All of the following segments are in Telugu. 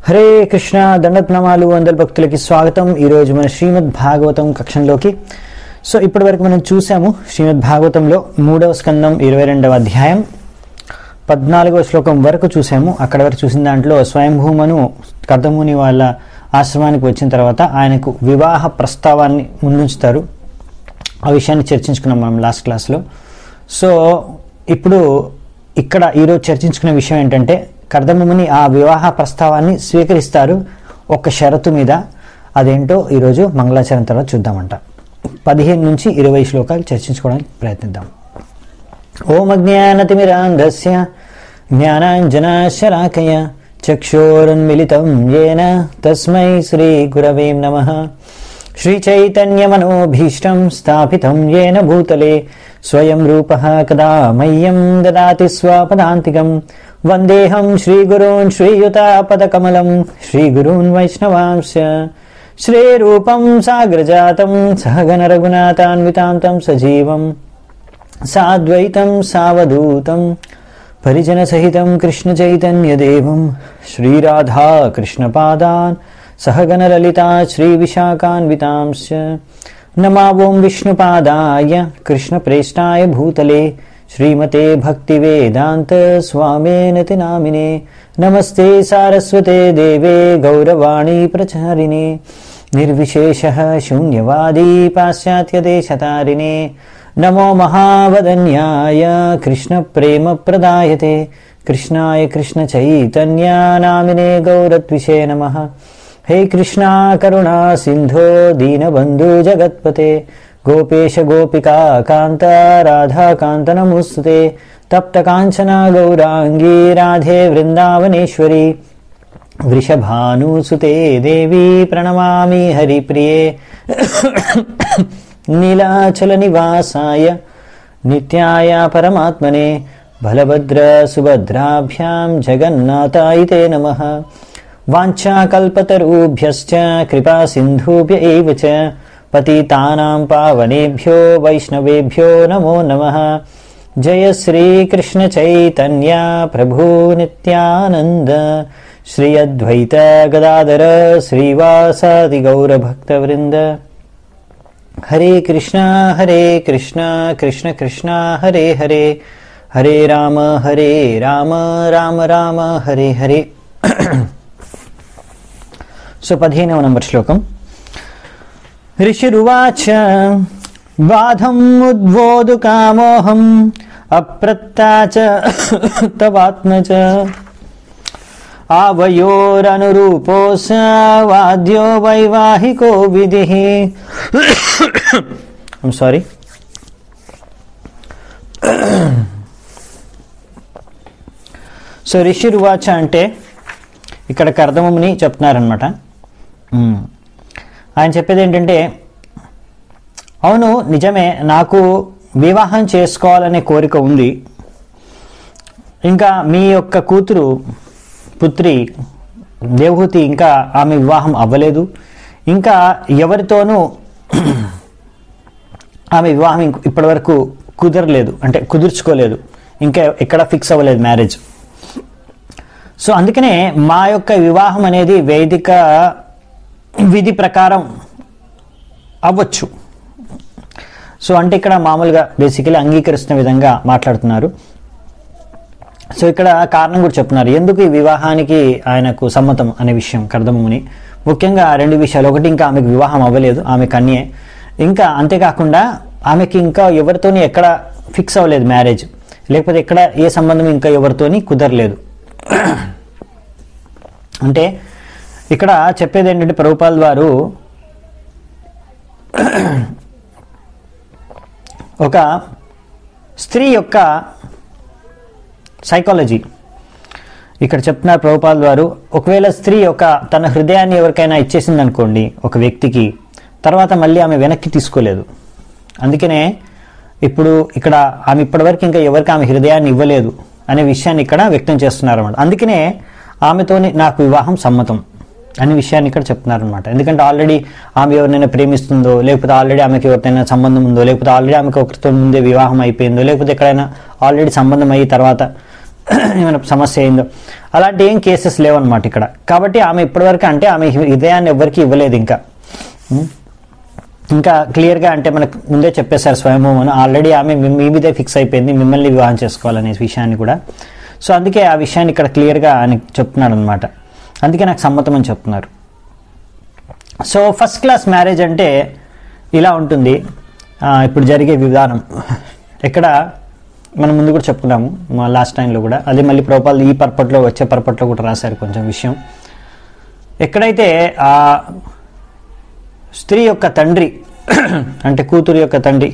హరే కృష్ణ దండత్నమాలు అందరి భక్తులకి స్వాగతం ఈరోజు మన శ్రీమద్ భాగవతం కక్షంలోకి సో ఇప్పటి వరకు మనం చూసాము శ్రీమద్ భాగవతంలో మూడవ స్కందం ఇరవై రెండవ అధ్యాయం పద్నాలుగవ శ్లోకం వరకు చూసాము అక్కడ వరకు చూసిన దాంట్లో స్వయంభూమను కర్దముని వాళ్ళ ఆశ్రమానికి వచ్చిన తర్వాత ఆయనకు వివాహ ప్రస్తావాన్ని ముందుంచుతారు ఆ విషయాన్ని చర్చించుకున్నాం మనం లాస్ట్ క్లాస్లో సో ఇప్పుడు ఇక్కడ ఈరోజు చర్చించుకునే విషయం ఏంటంటే కర్దముని ఆ వివాహ ప్రస్తావాన్ని స్వీకరిస్తారు ఒక షరతు మీద అదేంటో ఈరోజు మంగళాచరణ తర్వాత చూద్దామంట పదిహేను నుంచి ఇరవై శ్లోకాలు చర్చించుకోవడానికి ప్రయత్నిద్దాం ఓం అజ్ఞానతిమిరాంధస్య జ్ఞానాంజనాశలాకయ చక్షోరున్మిలితం ఏన తస్మై శ్రీగురవే నమః శ్రీచైతన్యమనోభీష్టం స్థాపితం येन భూతలే స్వయం రూపः కదా మह्यं దదాతి స్వపదాంతికం వందేహం శ్రీగురూన్ శ్రీయుతాపదకమలం శ్రీగురూన్ వైష్ణవాంశ శ్రీరూపం సాగ్రజాతం సహగణ రఘునాథాన్వితాంతం సజీవం సాద్వైతం సావధూతం పరిజన సహితం కృష్ణ చైతన్యదేవం శ్రీరాధా కృష్ణపాదాన్ సహగణ లలితా శ్రీ విశాఖాన్వితాంశ नमा ఓం విష్ణుపాదాయ కృష్ణప్రేష్టాయ భూతలే శ్రీమతే భక్తివేదాంత స్వామేనతి నామినే నమస్తే సారస్వతే దేవే గౌరవాణి ప్రచారిణే నిర్విశేష శూన్యవాదీ పాశ్చాత్యదేశతారిణే నమో మహావదన్యాయ కృష్ణప్రేమ ప్రదాయతే కృష్ణాయ కృష్ణ చైతన్యా నామినే గౌరద్విషే నమః హే కృష్ణా కరుణా సింధో దీనబంధు జగత్పతే గోపేశ గోపికా కాంత రాధాకాంత నమోస్తుతే తప్త కాంచన గౌరాంగీ రాధే వృందావనేశ్వరి వృషభానుసుతే దేవీ ప్రణమామి హరిప్రియే నీలాచల నివాసాయ నిత్యాయ పరమాత్మనే బలభద్ర సుభద్రాభ్యాం జగన్నాథాయితే నమః వాంఛాకల్పతరుభ్యశ్చ కృపా సింధుభ్య ఏవ చ పతితానాం పావనేభ్యో వైష్ణవేభ్యో నమో నమః జయ శ్రీకృష్ణ చైతన్య ప్రభు నిత్యానంద శ్రీ అద్వైత గదాధర శ్రీవాసాది గౌరభక్తవృంద హరే కృష్ణ హరే కృష్ణ కృష్ణ కృష్ణ హరే హరే హరే రామ హరే రామ రామ రామ హరే హరే సో పదిహేనవ నంబర్ శ్లోకం ఋషిరువాచ బాధం ఉద్వోదు కామోహం అప్రత్తాచ తవాత్మచ ఆవయోరనురూపోస వాద్యో వైవాహికో విధి సారీ సో ఋషిరువాచ అంటే ఇక్కడ కర్దముని చెప్తున్నారనమాట ఆయన చెప్పేది ఏంటంటే అవును నిజమే నాకు వివాహం చేసుకోవాలనే కోరిక ఉంది ఇంకా మీ యొక్క కూతురు పుత్రి దేవహూతి ఇంకా ఆమె వివాహం అవ్వలేదు ఇంకా ఎవరితోనూ ఆమె వివాహం ఇప్పటివరకు కుదరలేదు అంటే కుదుర్చుకోలేదు ఇంకా ఎక్కడ ఫిక్స్ అవ్వలేదు మ్యారేజ్ సో అందుకనే మా యొక్క వివాహం అనేది వేదిక విధి ప్రకారం అవ్వచ్చు సో అంటే ఇక్కడ మామూలుగా బేసికలీ అంగీకరిస్తున్న విధంగా మాట్లాడుతున్నారు సో ఇక్కడ కారణం కూడా చెప్తున్నారు ఎందుకు ఈ వివాహానికి ఆయనకు సమ్మతం అనే విషయం కర్దముని ముఖ్యంగా రెండు విషయాలు ఒకటి ఇంకా ఆమెకు వివాహం అవ్వలేదు ఆమె కన్యే ఇంకా అంతేకాకుండా ఆమెకి ఇంకా ఎవరితోని ఎక్కడ ఫిక్స్ అవ్వలేదు మ్యారేజ్ లేకపోతే ఎక్కడ ఏ సంబంధం ఇంకా ఎవరితోని కుదరలేదు అంటే ఇక్కడ చెప్పేది ఏంటంటే ప్రభుపాల్ వారు ఒక స్త్రీ యొక్క సైకాలజీ ఇక్కడ చెప్తున్నారు ప్రభుపాల్ వారు ఒకవేళ స్త్రీ యొక్క తన హృదయాన్ని ఎవరికైనా ఇచ్చేసింది అనుకోండి ఒక వ్యక్తికి తర్వాత మళ్ళీ ఆమె వెనక్కి తీసుకోలేదు అందుకనే ఇప్పుడు ఇక్కడ ఆమె ఇప్పటివరకు ఇంకా ఎవరికి ఆమె హృదయాన్ని ఇవ్వలేదు అనే విషయాన్ని ఇక్కడ వ్యక్తం చేస్తున్నారు అనమాట అందుకనే ఆమెతోని నాకు వివాహం సమ్మతం అనే విషయాన్ని ఇక్కడ చెప్తున్నారనమాట ఎందుకంటే ఆల్రెడీ ఆమె ఎవరినైనా ప్రేమిస్తుందో లేకపోతే ఆల్రెడీ ఆమెకి ఎవరినైనా సంబంధం ఉందో లేకపోతే ఆల్రెడీ ఆమెకి ఒకరితో ముందే వివాహం అయిపోయిందో లేకపోతే ఎక్కడైనా ఆల్రెడీ సంబంధం అయ్యి తర్వాత ఏమైనా సమస్య అయిందో అలాంటి ఏం కేసెస్ లేవన్నమాట ఇక్కడ కాబట్టి ఆమె ఇప్పటివరకు అంటే ఆమె హృదయాన్ని ఎవరికి ఇవ్వలేదు ఇంకా ఉం? ఇంకా క్లియర్గా అంటే మనకు ముందే చెప్పేశారు స్వయంభూమను ఆల్రెడీ ఆమె మీ మీ మీదే ఫిక్స్ అయిపోయింది మిమ్మల్ని వివాహం చేసుకోవాలనే విషయాన్ని కూడా సో అందుకే ఆ విషయాన్ని ఇక్కడ క్లియర్గా ఆయన చెప్తున్నాడు అనమాట అందుకే నాకు సమ్మతం అని చెప్తున్నారు సో ఫస్ట్ క్లాస్ మ్యారేజ్ అంటే ఇలా ఉంటుంది ఆ, ఇప్పుడు జరిగే విధానం ఎక్కడ మనం ముందు కూడా చెప్పుకున్నాము మా లాస్ట్ టైంలో కూడా అదే మళ్ళీ ప్రోపాల్ ఈ పర్పట్లో వచ్చే పర్పట్లో కూడా రాశారు కొంచెం విషయం ఎక్కడైతే ఆ స్త్రీ యొక్క తండ్రి అంటే కూతురు యొక్క తండ్రి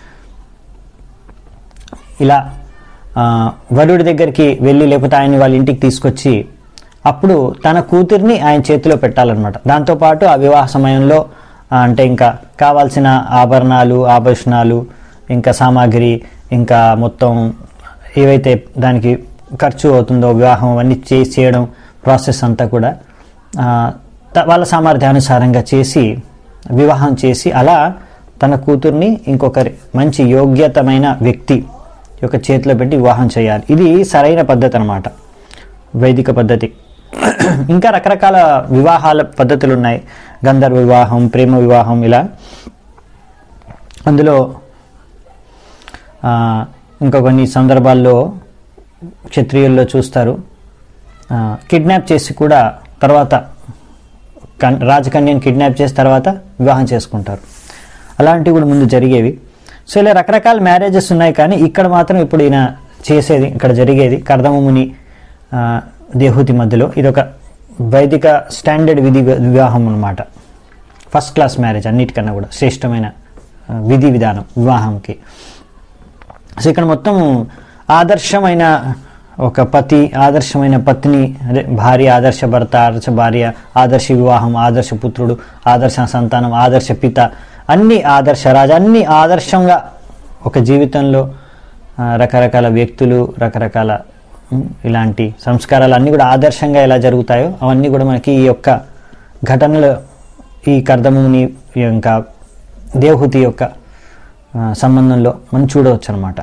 ఇలా ఆ, వరుడి దగ్గరికి వెళ్ళి లేకపోతే ఆయన వాళ్ళ ఇంటికి తీసుకొచ్చి అప్పుడు తన కూతుర్ని ఆయన చేతిలో పెట్టాలన్నమాట దాంతోపాటు ఆ వివాహ సమయంలో ఆ, అంటే ఇంకా కావాల్సిన ఆభరణాలు ఆభరణాలు ఇంకా సామాగ్రి ఇంకా మొత్తం ఏవైతే దానికి ఖర్చు అవుతుందో వివాహం అవన్నీ చేసి చేయడం ప్రాసెస్ అంతా కూడా ఆ, త- వాళ్ళ సామర్థ్యానుసారంగా చేసి వివాహం చేసి అలా తన కూతుర్ని ఇంకొకరి మంచి యోగ్యతమైన వ్యక్తి యొక్క చేతిలో పెట్టి వివాహం చేయాలి ఇది సరైన పద్ధతి అనమాట వైదిక పద్ధతి ఇంకా రకరకాల వివాహాల పద్ధతులు ఉన్నాయి గంధర్వ వివాహం ప్రేమ వివాహం ఇలా అందులో ఆ, ఇంకా కొన్ని సందర్భాల్లో క్షత్రియుల్లో చూస్తారు కిడ్నాప్ చేసి కూడా తర్వాత కన్ రాజకన్యను కిడ్నాప్ చేసిన తర్వాత వివాహం చేసుకుంటారు అలాంటివి కూడా ముందు జరిగేవి సో ఇలా రకరకాల మ్యారేజెస్ ఉన్నాయి కానీ ఇక్కడ మాత్రం ఇప్పుడు ఈయన చేసేది ఇక్కడ జరిగేది కర్దమముని ఆ, దేహూతి మధ్యలో ఇది ఒక వైదిక స్టాండర్డ్ విధి వివాహం అన్నమాట ఫస్ట్ క్లాస్ మ్యారేజ్ అన్నిటికన్నా కూడా శ్రేష్టమైన ఆ, విధి విధానం వివాహంకి సో ఇక్కడ మొత్తం ఆదర్శమైన ఒక పతి ఆదర్శమైన పత్ని అదే భార్య ఆదర్శ భర్త ఆదర్శ భార్య ఆదర్శ వివాహం ఆదర్శ పుత్రుడు ఆదర్శ సంతానం ఆదర్శ పిత అన్ని ఆదర్శ రాజు అన్ని ఆదర్శంగా ఒక జీవితంలో ఆ, రకరకాల వ్యక్తులు రకరకాల ఉమ్, ఇలాంటి సంస్కారాలు అన్నీ కూడా ఆదర్శంగా ఎలా జరుగుతాయో అవన్నీ కూడా మనకి ఈ యొక్క ఘటనలు ఈ కర్దముని ఇంకా దేవహూతి యొక్క ఆ, సంబంధంలో మనం చూడవచ్చు అనమాట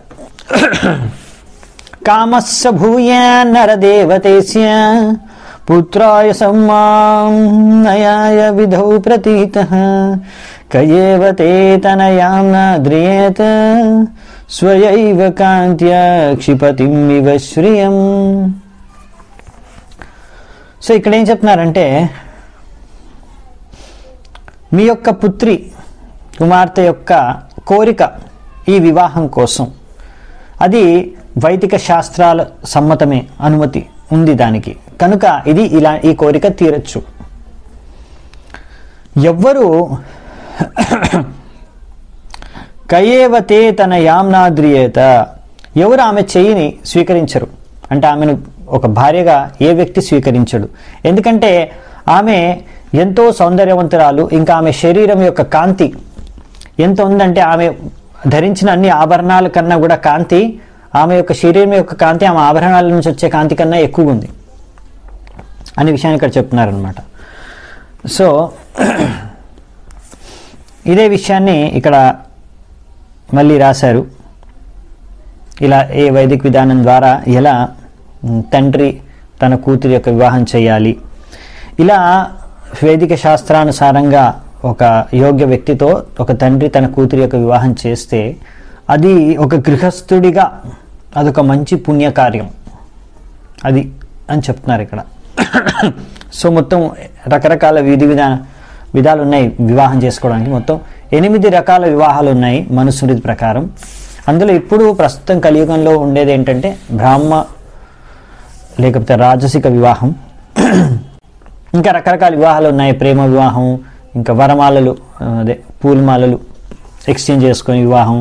కామస్య భూయ నరదేవతేస్య పుత్రాయ సమ్మాం నయాయ విధౌ ప్రతీత కయేవ తే తనయాం న ద్రియేత స్వయైవ కాంత్య క్షిపతిం ఇవ శ్రియం సో ఇక్కడ ఏం చెప్తున్నారంటే మీ యొక్క పుత్రి కుమార్తె యొక్క కోరిక ఈ వివాహం కోసం అది వైదిక శాస్త్రాల సమ్మతమే అనుమతి ఉంది దానికి కనుక ఇది ఇలా ఈ కోరిక తీరచ్చు ఎవ్వరు కయేవతే తన యామ్నాద్రియేత ఎవరు ఆమె చెయ్యిని స్వీకరించరు అంటే ఆమెను ఒక భార్యగా ఏ వ్యక్తి స్వీకరించడు ఎందుకంటే ఆమె ఎంతో సౌందర్యవంతురాలు ఇంకా ఆమె శరీరం యొక్క కాంతి ఎంత ఉందంటే ఆమె ధరించిన అన్ని ఆభరణాల కన్నా కూడా కాంతి ఆమె యొక్క శరీరం యొక్క కాంతి ఆమె ఆభరణాల నుంచి వచ్చే కాంతి కన్నా ఎక్కువగా ఉంది అనే విషయాన్ని ఇక్కడ చెప్తున్నారనమాట సో ఇదే విషయాన్ని ఇక్కడ మళ్ళీ రాశారు ఇలా ఏ వైదిక విధానం ద్వారా ఎలా ఉమ్, తండ్రి తన కూతురి యొక్క వివాహం చేయాలి ఇలా వైదిక శాస్త్రానుసారంగా ఒక యోగ్య వ్యక్తితో ఒక తండ్రి తన కూతురి యొక్క వివాహం చేస్తే అది ఒక గృహస్థుడిగా అదొక మంచి పుణ్యకార్యం అది అని చెప్తున్నారు ఇక్కడ సో మొత్తం రకరకాల విధి విధాన విధాలు ఉన్నాయి వివాహం చేసుకోవడానికి మొత్తం ఎనిమిది రకాల వివాహాలు ఉన్నాయి మనుస్మృతి ప్రకారం అందులో ఇప్పుడు ప్రస్తుతం కలియుగంలో ఉండేది ఏంటంటే బ్రాహ్మ లేకపోతే రాజసిక వివాహం ఇంకా రకరకాల వివాహాలు ఉన్నాయి ప్రేమ వివాహం ఇంకా వరమాలలు ఆ, అదే పూలమాలలు ఎక్స్చేంజ్ చేసుకొని వివాహం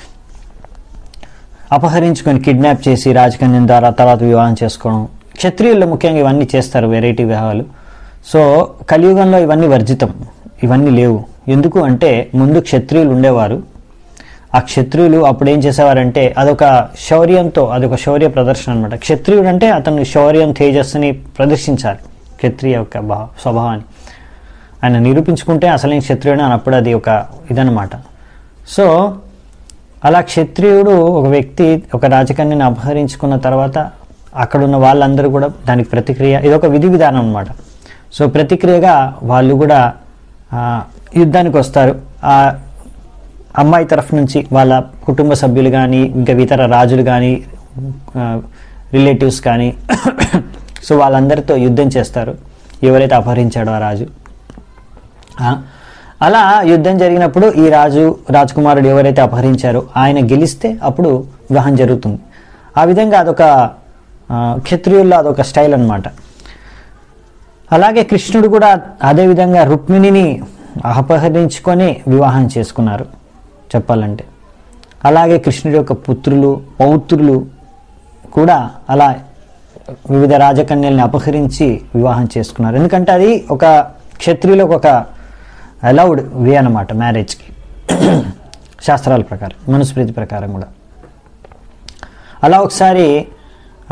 అపహరించుకొని కిడ్నాప్ చేసి రాజకన్యం ద్వారా తర్వాత వివాహం చేసుకోవడం క్షత్రియుల్లో ముఖ్యంగా ఇవన్నీ చేస్తారు వెరైటీ వివాహాలు సో కలియుగంలో ఇవన్నీ వర్జితం ఇవన్నీ లేవు ఎందుకు అంటే ముందు క్షత్రియులు ఉండేవారు ఆ క్షత్రియులు అప్పుడు ఏం చేసేవారంటే అదొక శౌర్యంతో అదొక శౌర్య ప్రదర్శన అనమాట క్షత్రియుడు అంటే అతను శౌర్యం తేజస్సుని ప్రదర్శించాలి క్షత్రియ యొక్క భా స్వభావాన్ని ఆయన నిరూపించుకుంటే అసలైన క్షత్రియుడు అని అప్పుడు అది ఒక ఇదనమాట సో అలా క్షత్రియుడు ఒక వ్యక్తి ఒక రాజకన్యని అపహరించుకున్న తర్వాత అక్కడ ఉన్న వాళ్ళందరూ కూడా దానికి ప్రతిక్రియ ఇదొక విధి విధానం అనమాట సో ప్రతిక్రియగా వాళ్ళు కూడా ఆ, యుద్ధానికి వస్తారు ఆ అమ్మాయి తరఫు నుంచి వాళ్ళ కుటుంబ సభ్యులు కానీ ఇంకా ఇతర రాజులు కానీ రిలేటివ్స్ కానీ సో వాళ్ళందరితో యుద్ధం చేస్తారు ఎవరైతే అపహరించాడో ఆ రాజు ఆ, అలా యుద్ధం జరిగినప్పుడు ఈ రాజు రాజకుమారుడు ఎవరైతే అపహరించారో ఆయన గెలిస్తే అప్పుడు వివాహం జరుగుతుంది ఆ విధంగా అదొక ఆ, క్షత్రియుల్లో అదొక స్టైల్ అన్నమాట అలాగే కృష్ణుడు కూడా అదే విధంగా రుక్మిణిని అపహరించుకొని వివాహం చేసుకున్నారు చెప్పాలంటే అలాగే కృష్ణుడి యొక్క పుత్రులు పౌత్రులు కూడా అలా వివిధ రాజకన్యల్ని అపహరించి వివాహం చేసుకున్నారు ఎందుకంటే అది ఒక క్షత్రియులకు ఒక అలౌడ్ వే అన్నమాట మ్యారేజ్కి శాస్త్రాల ప్రకారం మనుస్మృతి ప్రకారం కూడా అలా ఒకసారి ఆ,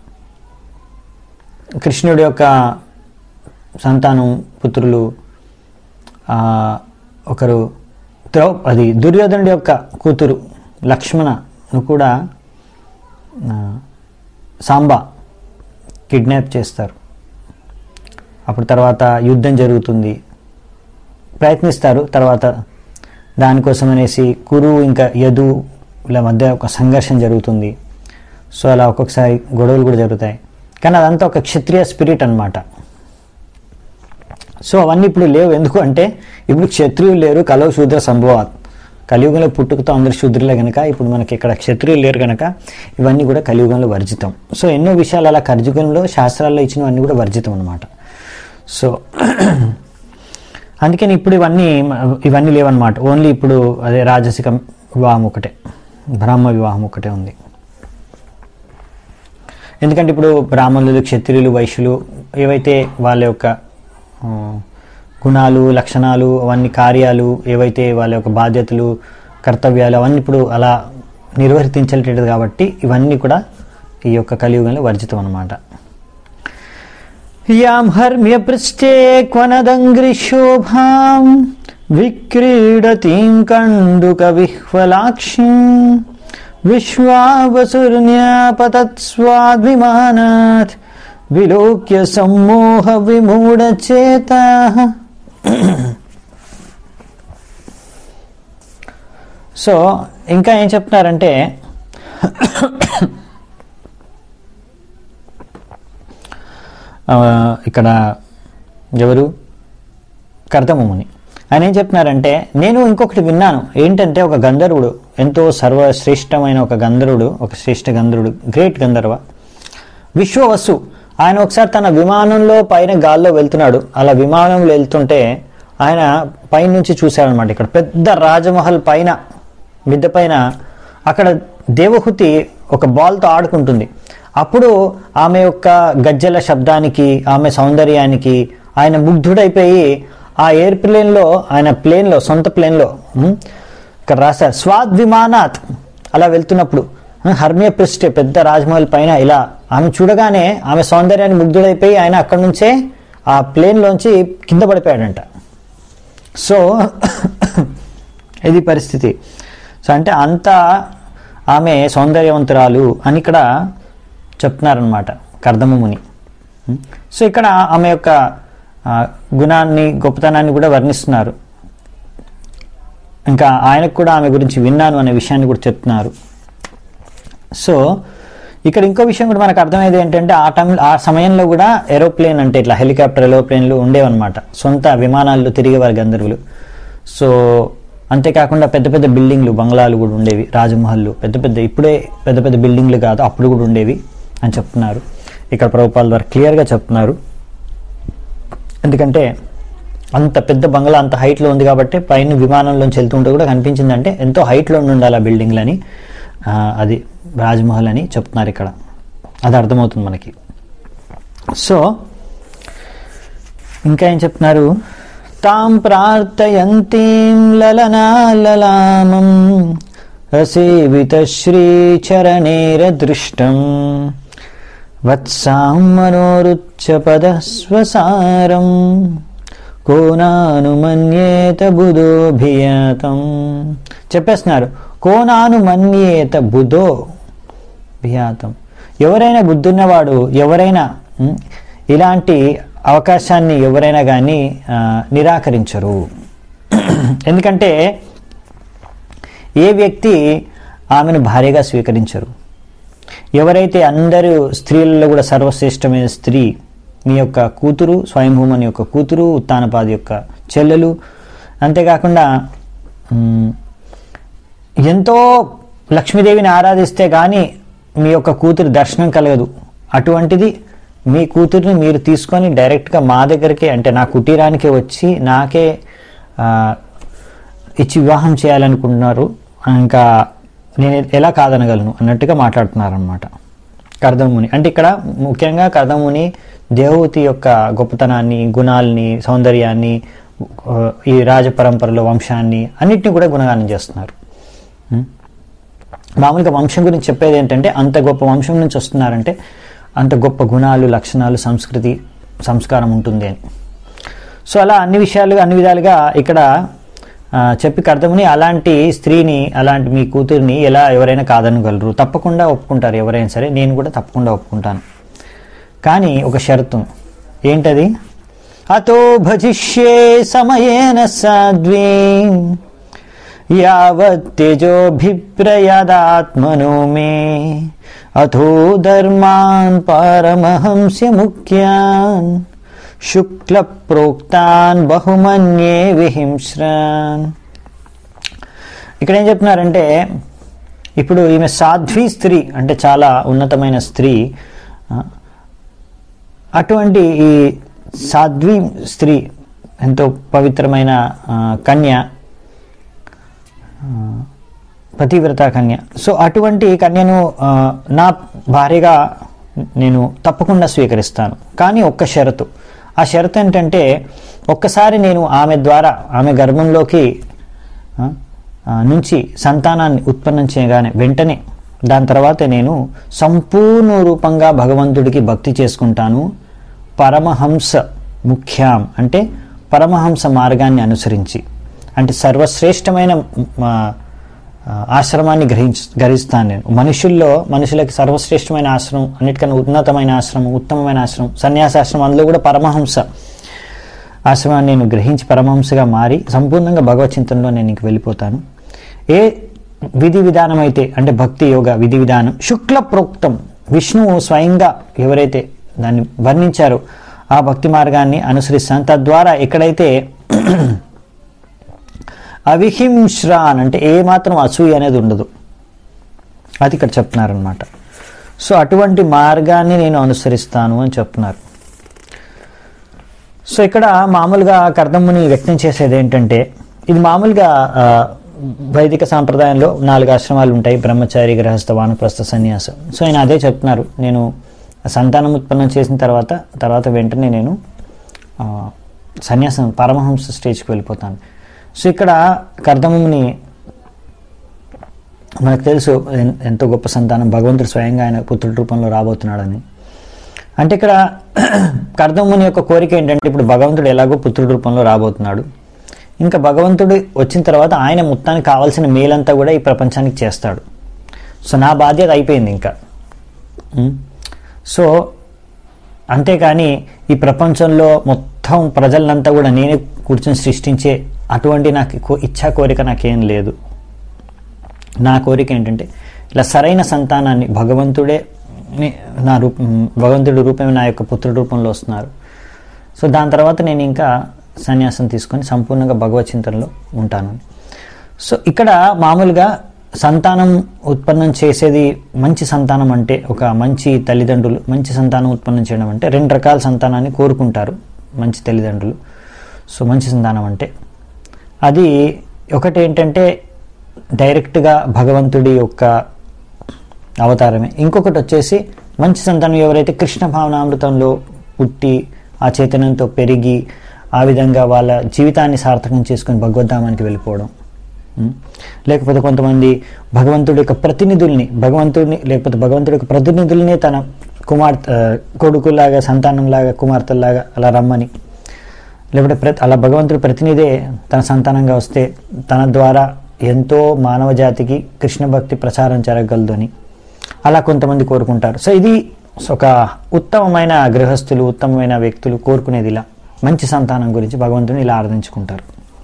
కృష్ణుడి యొక్క సంతానం పుత్రులు ఆ, ఒకరు ద్రౌ అది దుర్యోధనుడి యొక్క కూతురు లక్ష్మణను కూడా ఆ, సాంబ కిడ్నాప్ చేస్తారు అప్పుడు తర్వాత యుద్ధం జరుగుతుంది ప్రయత్నిస్తారు తర్వాత దానికోసం అనేసి కురు ఇంకా యదు ఇలా మధ్య ఒక సంఘర్షణ జరుగుతుంది సో అలా ఒక్కొక్కసారి గొడవలు కూడా జరుగుతాయి కానీ అదంతా ఒక క్షత్రియ స్పిరిట్ అన్నమాట సో అవన్నీ ఇప్పుడు లేవు ఎందుకు అంటే ఇప్పుడు క్షత్రియులు లేరు కలవ శూద్ర సంభవాత్ కలియుగంలో పుట్టుకతో అందరు శూద్రులే కనుక ఇప్పుడు మనకి ఇక్కడ క్షత్రియులు లేరు కనుక ఇవన్నీ కూడా కలియుగంలో వర్జితం సో ఎన్నో విషయాలు అలా కలియుగంలో శాస్త్రాల్లో ఇచ్చినవన్నీ కూడా వర్జితం అనమాట సో అందుకని ఇప్పుడు ఇవన్నీ ఇవన్నీ లేవన్నమాట ఓన్లీ ఇప్పుడు అదే రాజసిక వివాహం ఒకటే బ్రాహ్మ వివాహం ఒకటే ఉంది ఎందుకంటే ఇప్పుడు బ్రాహ్మణులు క్షత్రియులు వైశ్యులు ఏవైతే వాళ్ళ యొక్క ఆ, గుణాలు లక్షణాలు అవన్నీ కార్యాలు ఏవైతే వాళ్ళ యొక్క బాధ్యతలు కర్తవ్యాలు అవన్నీ ఇప్పుడు అలా నిర్వర్తించలేటది కాబట్టి ఇవన్నీ కూడా ఈ యొక్క కలియుగంలో వర్జితం అన్నమాట యాం హర్మ్యపృష్ఠే క్వనదంగ్రిశోభాం విక్రీడతీం కండుక విహ్వలాక్షిం విశ్వావసుర్న్యాపతత్స్వాద్విమానాత్ విలోక్య సమ్మోహ విమూఢచేత సో ఇంకా ఏం చెప్తున్నారంటే ఆ, ఇక్కడ ఎవరు కర్దమముని ఆయన ఏం చెప్తున్నారంటే నేను ఇంకొకటి విన్నాను ఏంటంటే ఒక గంధర్వుడు ఎంతో సర్వశ్రేష్టమైన ఒక గంధర్వుడు ఒక శ్రేష్ఠ గంధర్వుడు గ్రేట్ గంధర్వ విశ్వవసు ఆయన ఒకసారి తన విమానంలో పైన గాల్లో వెళ్తున్నాడు అలా విమానంలో వెళ్తుంటే ఆయన పైనుంచి చూశాడనమాట ఇక్కడ పెద్ద రాజమహల్ పైన మిద్దె పైన అక్కడ దేవహుతి ఒక బాల్తో ఆడుకుంటుంది అప్పుడు ఆమె యొక్క గజ్జల శబ్దానికి ఆమె సౌందర్యానికి ఆయన ముగ్ధుడైపోయి ఆ ఎయిర్ ప్లేన్లో ఆయన ప్లేన్లో సొంత ప్లేన్లో ఉమ్, ఇక్కడ రాశారు స్వాద్ విమానాత్ అలా వెళ్తున్నప్పుడు ఉమ్, హర్మ్య పృష్ఠే పెద్ద రాజమహల్ పైన ఇలా ఆమె చూడగానే ఆమె సౌందర్యాన్ని ముగ్ధుడైపోయి ఆయన అక్కడి నుంచే ఆ ప్లేన్లోంచి కింద పడిపోయాడంట సో ఇది పరిస్థితి సో అంటే అంత ఆమె సౌందర్యవంతురాలు అని ఇక్కడ చెప్తున్నారనమాట కర్దమముని సో ఇక్కడ ఆమె యొక్క ఆ, గుణాన్ని గొప్పతనాన్ని కూడా వర్ణిస్తున్నారు ఇంకా ఆయనకు కూడా ఆమె గురించి విన్నాను అనే విషయాన్ని కూడా చెప్తున్నారు సో ఇక్కడ ఇంకో విషయం కూడా మనకు అర్థమయ్యేది ఏంటంటే ఆ టైం ఆ సమయంలో కూడా ఏరోప్లేన్ అంటే ఇట్లా హెలికాప్టర్ ఏరోప్లేన్లు ఉండేవన్నమాట సొంత విమానాల్లో తిరిగేవారు గంధర్వులు సో అంతేకాకుండా పెద్ద పెద్ద బిల్డింగ్లు బంగ్లాలు కూడా ఉండేవి రాజమహల్లు పెద్ద పెద్ద ఇప్పుడే పెద్ద పెద్ద బిల్డింగ్లు కాదు అప్పుడు కూడా ఉండేవి అని చెప్తున్నారు ఇక్కడ ప్రభుపాల ద్వారా క్లియర్గా చెప్తున్నారు ఎందుకంటే అంత పెద్ద బంగ్లా అంత హైట్లో ఉంది కాబట్టి పైన విమానంలోంచి వెళ్తుంటే కూడా కనిపించిందంటే ఎంతో హైట్లో ఉండి ఉండాలి ఆ బిల్డింగ్లని ఆ, అది రాజ్మహల్ అని చెప్తున్నారు ఇక్కడ అది అర్థమవుతుంది మనకి సో ఇంకా ఏం చెప్తున్నారు తాం ప్రార్థయంతీం లలనాలలామం అసేవిత శ్రీచరణేర దృష్టం వత్సాం మనోరుచ్చ పదస్వసారం కోనానుమన్యేత బుధోభియాతం చెప్పేస్తున్నారు కోనానుమన్యేత బుధో భియాతం ఎవరైనా బుద్ధున్నవాడు ఎవరైనా ఉమ్, ఇలాంటి అవకాశాన్ని ఎవరైనా కానీ ఆ, నిరాకరించరు ఎందుకంటే ఏ వ్యక్తి ఆమెను భార్యగా స్వీకరించరు ఎవరైతే అందరూ స్త్రీలలో కూడా సర్వశ్రేష్టమైన స్త్రీ మీ యొక్క కూతురు స్వయంభూమని యొక్క కూతురు ఉత్తానపాది యొక్క చెల్లెలు అంతేకాకుండా మ్, ఎంతో లక్ష్మీదేవిని ఆరాధిస్తే కానీ మీ యొక్క కూతురు దర్శనం కలగదు అటువంటిది మీ కూతుర్ని మీరు తీసుకొని డైరెక్ట్గా మా దగ్గరికి అంటే నా కుటీరానికి వచ్చి నాకే ఆ, ఇచ్చి వివాహం చేయాలనుకుంటున్నారు ఇంకా నేను ఎలా కాదనగలను అన్నట్టుగా మాట్లాడుతున్నారనమాట కర్దముని అంటే ఇక్కడ ముఖ్యంగా కర్దముని దేవహూతి యొక్క గొప్పతనాన్ని గుణాలని సౌందర్యాన్ని ఆ, ఈ రాజ పరంపరలో వంశాన్ని అన్నిటిని కూడా గుణగానం చేస్తున్నారు ఉం? మామూలుగా వంశం గురించి చెప్పేది ఏంటంటే అంత గొప్ప వంశం నుంచి వస్తున్నారంటే అంత గొప్ప గుణాలు లక్షణాలు సంస్కృతి సంస్కారం ఉంటుంది అని సో అలా అన్ని విషయాలుగా అన్ని విధాలుగా ఇక్కడ ఆ, చెప్పి కర్తముని అలాంటి స్త్రీని అలాంటి మీ కూతుర్ని ఎలా ఎవరైనా కాదనగలరు తప్పకుండా ఒప్పుకుంటారు ఎవరైనా సరే నేను కూడా తప్పకుండా ఒప్పుకుంటాను కానీ ఒక షరతు ఏంటది అతో భజిష్యే సమయేన సాధ్వీ యావత్తేజోభిప్రయదాత్మనో మే అథో ధర్మాన్ పారమహంస్య ముఖ్యాన్ శుక్ల ప్రోక్తాన్ బహుమన్యే విహింస్రాన్ ఇక్కడ ఏం చెప్తున్నారంటే ఇప్పుడు ఈమె సాధ్వి స్త్రీ అంటే చాలా ఉన్నతమైన స్త్రీ ఆ, అటువంటి ఈ సాధ్వి స్త్రీ ఎంతో పవిత్రమైన ఆ, కన్య ఆ, పతివ్రత కన్య సో అటువంటి కన్యను ఆ, నా భార్యగా నేను తప్పకుండా స్వీకరిస్తాను కానీ ఒక్క షరతు ఆ షరతు ఏంటంటే ఒక్కసారి నేను ఆమె ద్వారా ఆమె గర్భంలోకి ఆ, ఆ, నుంచి సంతానాన్ని ఉత్పన్నం చేయగానే వెంటనే దాని తర్వాత నేను సంపూర్ణ రూపంగా భగవంతుడికి భక్తి చేసుకుంటాను పరమహంస ముఖ్యాం అంటే పరమహంస మార్గాన్ని అనుసరించి అంటే సర్వశ్రేష్టమైన ఆ, ఆ, ఆశ్రమాన్ని గ్రహించ గ్రహిస్తాను నేను మనుషుల్లో మనుషులకి సర్వశ్రేష్టమైన ఆశ్రమం అన్నిటికన్నా ఉన్నతమైన ఆశ్రమం ఉత్తమమైన ఆశ్రమం సన్యాసాశ్రమం అందులో కూడా పరమహంస ఆశ్రమాన్ని నేను గ్రహించి పరమహంసగా మారి సంపూర్ణంగా భగవత్ చింతనలో నేను ఇంక వెళ్ళిపోతాను ఏ విధి విధానం అయితే అంటే భక్తి యోగ విధి విధానం శుక్ల ప్రోక్తం విష్ణువు స్వయంగా ఎవరైతే దాన్ని వర్ణించారో ఆ భక్తి మార్గాన్ని అనుసరిస్తాను తద్వారా ఎక్కడైతే అవిహింశ్రాన్ అంటే ఏమాత్రం అసూయ అనేది ఉండదు అది ఇక్కడ చెప్తున్నారనమాట సో అటువంటి మార్గాన్ని నేను అనుసరిస్తాను అని చెప్తున్నారు సో ఇక్కడ మామూలుగా కర్దమ్ముని వ్యక్తం చేసేది ఏంటంటే ఇది మామూలుగా ఆ, వైదిక సాంప్రదాయంలో నాలుగు ఆశ్రమాలు ఉంటాయి బ్రహ్మచారి గృహస్థ వానప్రస్థ సన్యాసం సో ఆయన అదే చెప్తున్నారు నేను సంతానం ఉత్పన్నం చేసిన తర్వాత తర్వాత వెంటనే నేను ఆ, సన్యాసం పరమహంస స్టేజ్కి వెళ్ళిపోతాను సో ఇక్కడ కర్దముని మనకు తెలుసు ఎన్- ఎంతో గొప్ప సంతానం భగవంతుడు స్వయంగా ఆయన పుత్రుడి రూపంలో రాబోతున్నాడని అంటే ఇక్కడ కర్దముని యొక్క కోరిక ఏంటంటే ఇప్పుడు భగవంతుడు ఎలాగో పుత్రుడి రూపంలో రాబోతున్నాడు ఇంకా భగవంతుడు వచ్చిన తర్వాత ఆయన మొత్తానికి కావాల్సిన మేలంతా కూడా ఈ ప్రపంచానికి చేస్తాడు సో నా బాధ్యత అయిపోయింది ఇంకా ఉం? సో అంతేకాని ఈ ప్రపంచంలో మొత్తం ప్రజలంతా కూడా నేనే కూర్చొని సృష్టించే అటువంటి నాకు కో- ఇచ్చా కోరిక నాకేం లేదు నా కోరిక ఏంటంటే ఇలా సరైన సంతానాన్ని భగవంతుడే ని- నా రూప భగవంతుడి రూపమే నా యొక్క పుత్రుడి రూపంలో వస్తున్నారు సో దాని తర్వాత నేను ఇంకా సన్యాసం తీసుకొని సంపూర్ణంగా భగవత్ చింతనలో ఉంటాను సో ఇక్కడ మామూలుగా సంతానం ఉత్పన్నం చేసేది మంచి సంతానం అంటే ఒక మంచి తల్లిదండ్రులు మంచి సంతానం ఉత్పన్నం చేయడం అంటే రెండు రకాల సంతానాన్ని కోరుకుంటారు మంచి తల్లిదండ్రులు సో మంచి సంతానం అంటే అది ఒకటి ఏంటంటే డైరెక్ట్గా భగవంతుడి యొక్క అవతారమే ఇంకొకటి వచ్చేసి మంచి సంతానం ఎవరైతే కృష్ణ భావనామృతంలో పుట్టి ఆ చైతన్యంతో పెరిగి ఆ విధంగా వాళ్ళ జీవితాన్ని సార్థకం చేసుకొని భగవద్ధామానికి వెళ్ళిపోవడం ఉం? లేకపోతే కొంతమంది భగవంతుడి యొక్క ప్రతినిధుల్ని భగవంతుడిని లేకపోతే భగవంతుడి యొక్క ప్రతినిధుల్ని తన కుమార్తె కొడుకులాగా సంతానంలాగా కుమార్తెలాగా అలా రమ్మని లేకపోతే ప్రతి అలా భగవంతుడి ప్రతినిధే తన సంతానంగా వస్తే తన ద్వారా ఎంతో మానవ జాతికి కృష్ణ భక్తి ప్రచారం జరగగలదు అని అలా కొంతమంది కోరుకుంటారు సో ఇది ఒక ఉత్తమమైన గృహస్థులు ఉత్తమమైన వ్యక్తులు కోరుకునేది ఇలా మంచి సంతానం గురించి భగవంతుని ఇలా ఆరాధించుకుంటారు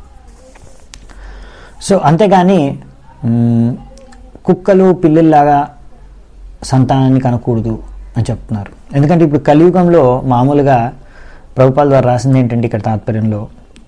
సో అంతేగాని మ్, కుక్కలు పిల్లల్లాగా సంతానాన్ని కనకూడదు అని చెప్తున్నారు ఎందుకంటే ఇప్పుడు కలియుగంలో మామూలుగా ప్రభుపాల ద్వారా రాసింది ఏంటంటే ఇక్కడ తాత్పర్యంలో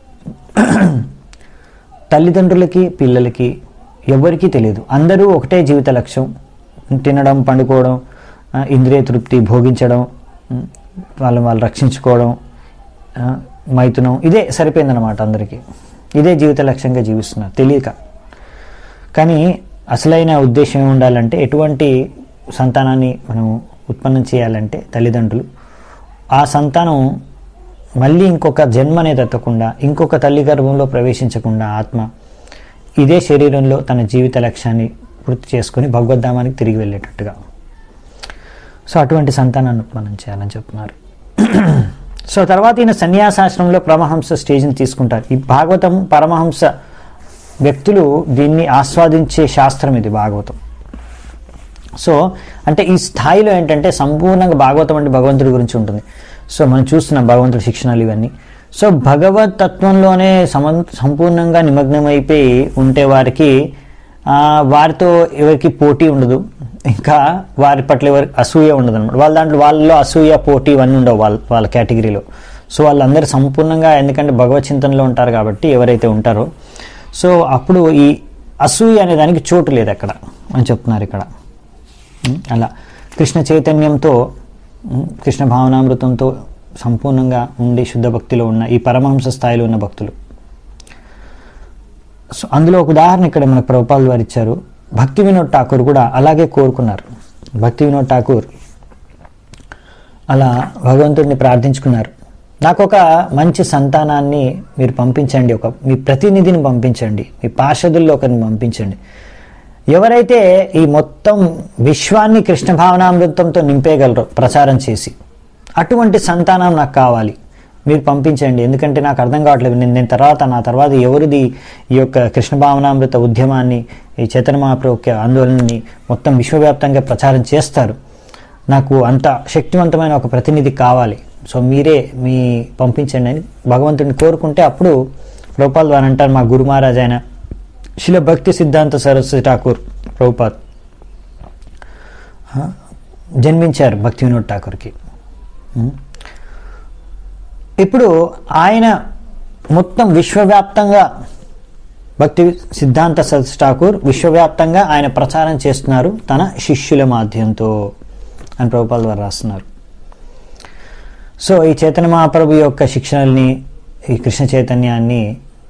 తల్లిదండ్రులకి పిల్లలకి ఎవరికీ తెలియదు అందరూ ఒకటే జీవిత లక్ష్యం తినడం పండుకోవడం ఆ, ఇంద్రియ తృప్తి భోగించడం ఉమ్, వాళ్ళని వాళ్ళు రక్షించుకోవడం ఆ, మైథునం ఇదే సరిపోయిందన్నమాట అందరికీ ఇదే జీవిత లక్ష్యంగా జీవిస్తున్నారు తెలియక కానీ అసలైన ఉద్దేశం ఏమి ఉండాలంటే ఎటువంటి సంతానాన్ని మనం ఉత్పన్నం చేయాలంటే తల్లిదండ్రులు ఆ సంతానం మళ్ళీ ఇంకొక జన్మనే దత్తకుండా ఇంకొక తల్లి గర్భంలో ప్రవేశించకుండా ఆత్మ ఇదే శరీరంలో తన జీవిత లక్ష్యాన్ని పూర్తి చేసుకొని భగవద్ధామానికి తిరిగి వెళ్ళేటట్టుగా సో అటువంటి సంతానాన్ని ఉత్పన్నం చేయాలని చెప్తున్నారు సో తర్వాత ఈయన సన్యాసాశ్రమంలో పరమహంస స్టేజ్ని తీసుకుంటారు ఈ భాగవతం పరమహంస వ్యక్తులు దీన్ని ఆస్వాదించే శాస్త్రం ఇది భాగవతం సో అంటే ఈ స్థాయిలో ఏంటంటే సంపూర్ణంగా భాగవతం అంటే భగవంతుడి గురించి ఉంటుంది సో మనం చూస్తున్నాం భగవంతుడి శిక్షణలు ఇవన్నీ సో భగవత్ తత్వంలోనే సమ సంపూర్ణంగా నిమగ్నమైపోయి ఉంటే వారికి ఆ, వారితో ఎవరికి పోటీ ఉండదు ఇంకా వారి పట్ల ఎవరి అసూయ ఉండదు అనమాట వాళ్ళ దాంట్లో వాళ్ళలో అసూయ పోటీ ఇవన్నీ ఉండవు వాళ్ళ వాళ్ళ కేటగిరీలో సో వాళ్ళందరూ సంపూర్ణంగా ఎందుకంటే భగవత్ చింతనలో ఉంటారు కాబట్టి ఎవరైతే ఉంటారో సో అప్పుడు ఈ అసూయ అనే దానికి చోటు లేదు అక్కడ అని చెప్తున్నారు ఇక్కడ ఉమ్, అలా కృష్ణ చైతన్యంతో ఉమ్, కృష్ణ భావనామృతంతో సంపూర్ణంగా ఉండి శుద్ధ భక్తిలో ఉన్న ఈ పరమహంస స్థాయిలో ఉన్న భక్తులు సో అందులో ఒక ఉదాహరణ ఇక్కడ మనకు ప్రభుపాల్ వారు ఇచ్చారు భక్తి వినోద్ ఠాకూర్ కూడా అలాగే కోరుకున్నారు భక్తి వినోద్ ఠాకూర్ అలా భగవంతుడిని ప్రార్థించుకున్నారు నాకు ఒక మంచి సంతానాన్ని మీరు పంపించండి ఒక మీ ప్రతినిధిని పంపించండి మీ పార్షదుల్లో ఒకరిని పంపించండి ఎవరైతే ఈ మొత్తం విశ్వాన్ని కృష్ణ భావనామృతంతో నింపేయగలరో ప్రచారం చేసి అటువంటి సంతానం నాకు కావాలి మీరు పంపించండి ఎందుకంటే నాకు అర్థం కావట్లేదు నేను నేను తర్వాత నా తర్వాత ఎవరిది ఈ యొక్క కృష్ణ భావనామృత ఉద్యమాన్ని ఈ చైతన్య మహాప్రభు యొక్క ఆందోళనని మొత్తం విశ్వవ్యాప్తంగా ప్రచారం చేస్తారు నాకు అంత శక్తివంతమైన ఒక ప్రతినిధి కావాలి సో మీరే మీ పంపించండి అని భగవంతుడిని కోరుకుంటే అప్పుడు ప్రభుపాల్ వారు అంటారు మా గురు మహారాజ్ అయిన శిల భక్తి సిద్ధాంత సరస్వతి ఠాకూర్ ప్రభుపాద్ ఆ, జన్మించారు భక్తి వినోద్ ఠాకూర్కి ఉం. ఇప్పుడు ఆయన మొత్తం విశ్వవ్యాప్తంగా భక్తి సిద్ధాంత సరస్వతి ఠాకూర్ విశ్వవ్యాప్తంగా ఆయన ప్రచారం చేస్తున్నారు తన శిష్యుల మాధ్యంతో అని ప్రభుపాల్ వారు రాస్తున్నారు సో ఈ చైతన్య మహాప్రభు యొక్క శిక్షణల్ని ఈ కృష్ణ చైతన్యాన్ని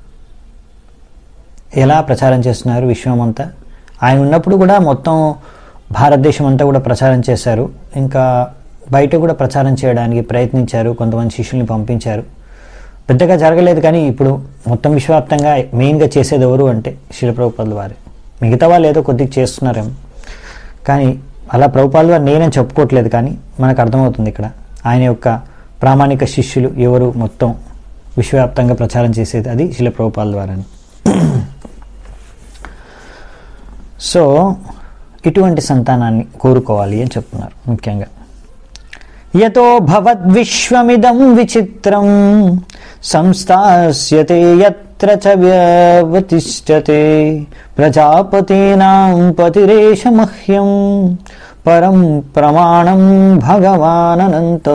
ఎలా ప్రచారం చేస్తున్నారు విశ్వమంతా ఆయన ఉన్నప్పుడు కూడా మొత్తం భారతదేశం అంతా కూడా ప్రచారం చేశారు ఇంకా బయట కూడా ప్రచారం చేయడానికి ప్రయత్నించారు కొంతమంది శిష్యుల్ని పంపించారు పెద్దగా జరగలేదు కానీ ఇప్పుడు మొత్తం విశ్వవ్యాప్తంగా మెయిన్గా చేసేది ఎవరు అంటే శిలప్రభుపాదుల వారు మిగతా వాళ్ళు ఏదో కొద్దిగా చేస్తున్నారేమో కానీ అలా ప్రభుపాదుల వారు నేనని చెప్పుకోవట్లేదు కానీ మనకు అర్థమవుతుంది ఇక్కడ ఆయన యొక్క ప్రామాణిక శిష్యులు ఎవరు మొత్తం విశ్వవ్యాప్తంగా ప్రచారం చేసేది అది శిల ప్రభుపాదుల వారని సో ఇటువంటి సంతానాన్ని కోరుకోవాలి అని చెప్తున్నారు ముఖ్యంగా యతో భవద్విశ్వమిదం విచిత్రం సంస్థాస్యతే యత్ర చ వ్యవతిష్టతే ప్రజాపతీనాం పతిరేష మహ్యం పరం ప్రమాణం భగవానంత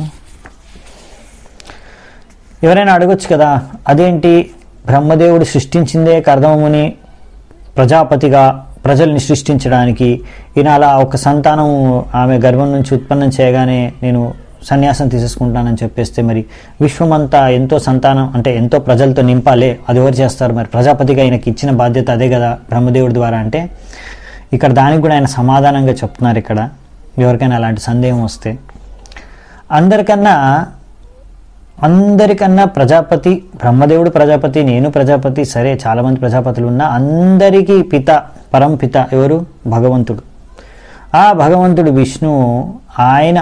ఎవరైనా అడగొచ్చు కదా అదేంటి బ్రహ్మదేవుడు సృష్టించిందే కర్దమముని ప్రజాపతిగా ప్రజల్ని సృష్టించడానికి ఈయన అలా ఒక సంతానం ఆమె గర్భం నుంచి ఉత్పన్నం చేయగానే నేను సన్యాసం తీసేసుకుంటానని చెప్పేస్తే మరి విశ్వమంతా ఎంతో సంతానం అంటే ఎంతో ప్రజలతో నింపాలే అది ఎవరు చేస్తారు మరి ప్రజాపతిగా ఆయనకి ఇచ్చిన బాధ్యత అదే కదా బ్రహ్మదేవుడి ద్వారా అంటే ఇక్కడ దానికి కూడా ఆయన సమాధానంగా చెప్తున్నారు ఇక్కడ ఎవరికైనా అలాంటి సందేహం వస్తే అందరికన్నా అందరికన్నా ప్రజాపతి బ్రహ్మదేవుడు ప్రజాపతి నేను ప్రజాపతి సరే చాలామంది ప్రజాపతులు ఉన్నా అందరికీ పిత పరం పిత ఎవరు భగవంతుడు ఆ భగవంతుడు విష్ణు ఆయన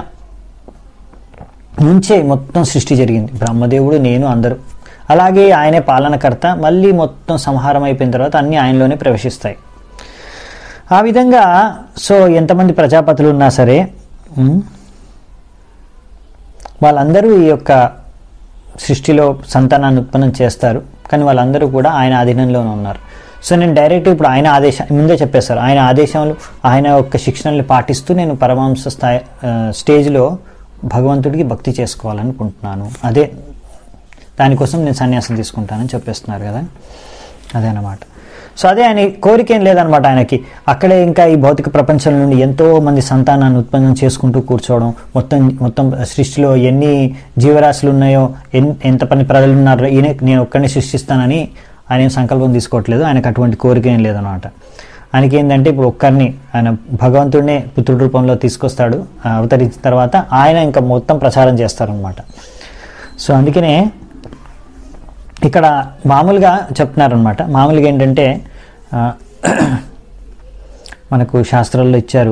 నుంచే మొత్తం సృష్టి జరిగింది బ్రహ్మదేవుడు నేను అందరూ అలాగే ఆయనే పాలనకర్త మళ్ళీ మొత్తం సంహారం అయిపోయిన తర్వాత అన్నీ ఆయనలోనే ప్రవేశిస్తాయి ఆ విధంగా సో ఎంతమంది ప్రజాపతులు ఉన్నా సరే ఉమ్, వాళ్ళందరూ ఈ యొక్క సృష్టిలో సంతానాన్ని ఉత్పన్నం చేస్తారు కానీ వాళ్ళందరూ కూడా ఆయన అధీనంలోనే ఉన్నారు సో నేను డైరెక్ట్ ఇప్పుడు ఆయన ఆదేశం ముందే చెప్పేస్తారు ఆయన ఆదేశాలు ఆయన యొక్క శిక్షణల్ని పాటిస్తూ నేను పరమాంస స్థాయి ఆ, స్టేజ్లో భగవంతుడికి భక్తి చేసుకోవాలనుకుంటున్నాను అదే దానికోసం నేను సన్యాసం తీసుకుంటానని చెప్పేస్తున్నారు కదా అదేనమాట సో అదే ఆయన కోరిక ఏం లేదనమాట ఆయనకి అక్కడే ఇంకా ఈ భౌతిక ప్రపంచం నుండి ఎంతో మంది సంతానాన్ని ఉత్పన్నం చేసుకుంటూ కూర్చోవడం మొత్తం మొత్తం సృష్టిలో ఎన్ని జీవరాశులు ఉన్నాయో ఎన్ ఎంత పని ప్రజలు ఉన్నారో ఈయన నేను ఒక్కడిని సృష్టిస్తానని ఆయన ఏం సంకల్పం తీసుకోవట్లేదు ఆయనకు అటువంటి కోరిక ఏం లేదనమాట ఆయనకి ఏంటంటే ఇప్పుడు ఒక్కరిని ఆయన భగవంతుడినే పుత్రుడి రూపంలో తీసుకొస్తాడు ఆ, అవతరించిన తర్వాత ఆయన ఇంకా మొత్తం ప్రచారం చేస్తారనమాట సో అందుకనే ఇక్కడ మామూలుగా చెప్తున్నారనమాట మామూలుగా ఏంటంటే ఆ, మనకు శాస్త్రాల్లో ఇచ్చారు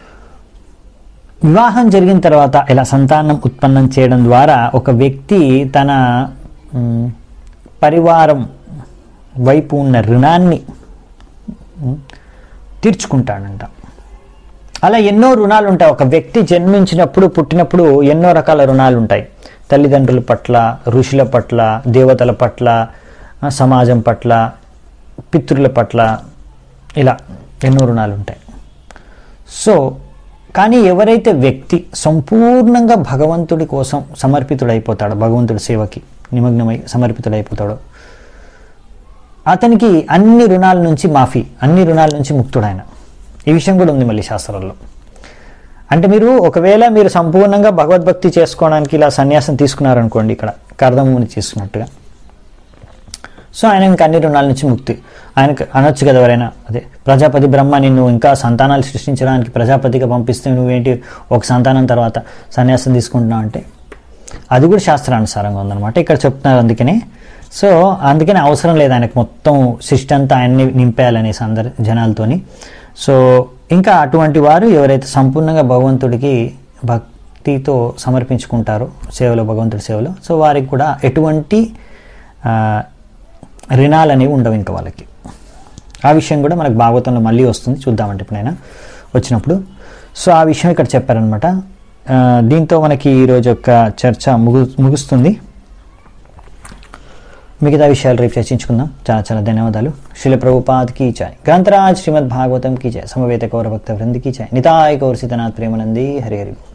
వివాహం జరిగిన తర్వాత ఇలా సంతానం ఉత్పన్నం చేయడం ద్వారా ఒక వ్యక్తి తన మ్, పరివారం వైపు ఉన్న రుణాన్ని మ్, తీర్చుకుంటాడంట అలా ఎన్నో రుణాలు ఉంటాయి ఒక వ్యక్తి జన్మించినప్పుడు పుట్టినప్పుడు ఎన్నో రకాల రుణాలు ఉంటాయి తల్లిదండ్రుల పట్ల ఋషుల పట్ల దేవతల పట్ల ఆ, సమాజం పట్ల పితృల పట్ల ఇలా ఎన్నో రుణాలు ఉంటాయి సో కానీ ఎవరైతే వ్యక్తి సంపూర్ణంగా భగవంతుడి కోసం సమర్పితుడైపోతాడో భగవంతుడి సేవకి నిమగ్నమై సమర్పితుడైపోతాడో అతనికి అన్ని రుణాల నుంచి మాఫీ అన్ని రుణాల నుంచి ముక్తుడైన ఈ విషయం కూడా ఉంది మళ్ళీ శాస్త్రాల్లో అంటే మీరు ఒకవేళ మీరు సంపూర్ణంగా భగవద్భక్తి చేసుకోవడానికి ఇలా సన్యాసం తీసుకున్నారనుకోండి ఇక్కడ కర్దముని చేసుకున్నట్టుగా సో ఆయన ఇంకా అన్ని రుణాల నుంచి ముక్తి ఆయనకు అనొచ్చు కదా ఎవరైనా అదే ప్రజాపతి బ్రహ్మ నిన్ను ఇంకా సంతానాలు సృష్టించడానికి ప్రజాపతిగా పంపిస్తే నువ్వేంటి ఒక సంతానం తర్వాత సన్యాసం తీసుకుంటున్నావు అంటే అది కూడా శాస్త్రానుసారంగా ఉందన్నమాట ఇక్కడ చెప్తున్నారు అందుకనే సో అందుకని అవసరం లేదు ఆయనకు మొత్తం సృష్టి అంతా ఆయన్ని నింపేయాలనేసి అందరి జనాలతోని సో ఇంకా అటువంటి వారు ఎవరైతే సంపూర్ణంగా భగవంతుడికి భక్తితో సమర్పించుకుంటారో సేవలో భగవంతుడి సేవలో సో వారికి కూడా ఎటువంటి ఆ, రుణాలు అనేవి ఉండవు ఇంకా వాళ్ళకి ఆ విషయం కూడా మనకు భాగవతంలో మళ్ళీ వస్తుంది చూద్దామంటే ఎప్పుడైనా వచ్చినప్పుడు సో ఆ విషయం ఇక్కడ చెప్పారనమాట ఆ, దీంతో మనకి ఈరోజు యొక్క చర్చ ముగు ముగుస్తుంది మిగతా విషయాలు రేపు చర్చించుకుందాం చాలా చాలా ధన్యవాదాలు శిల ప్రభుపాద్ కీ చాయ్ గ్రంథరాజ్ శ్రీమద్ భాగవతం కీ చాయ్ సమవేత కౌర భక్త వృంది కీ చాయ్ నితాయ్ కౌర్ సీతనాథ్ ప్రేమనంది హరి హరి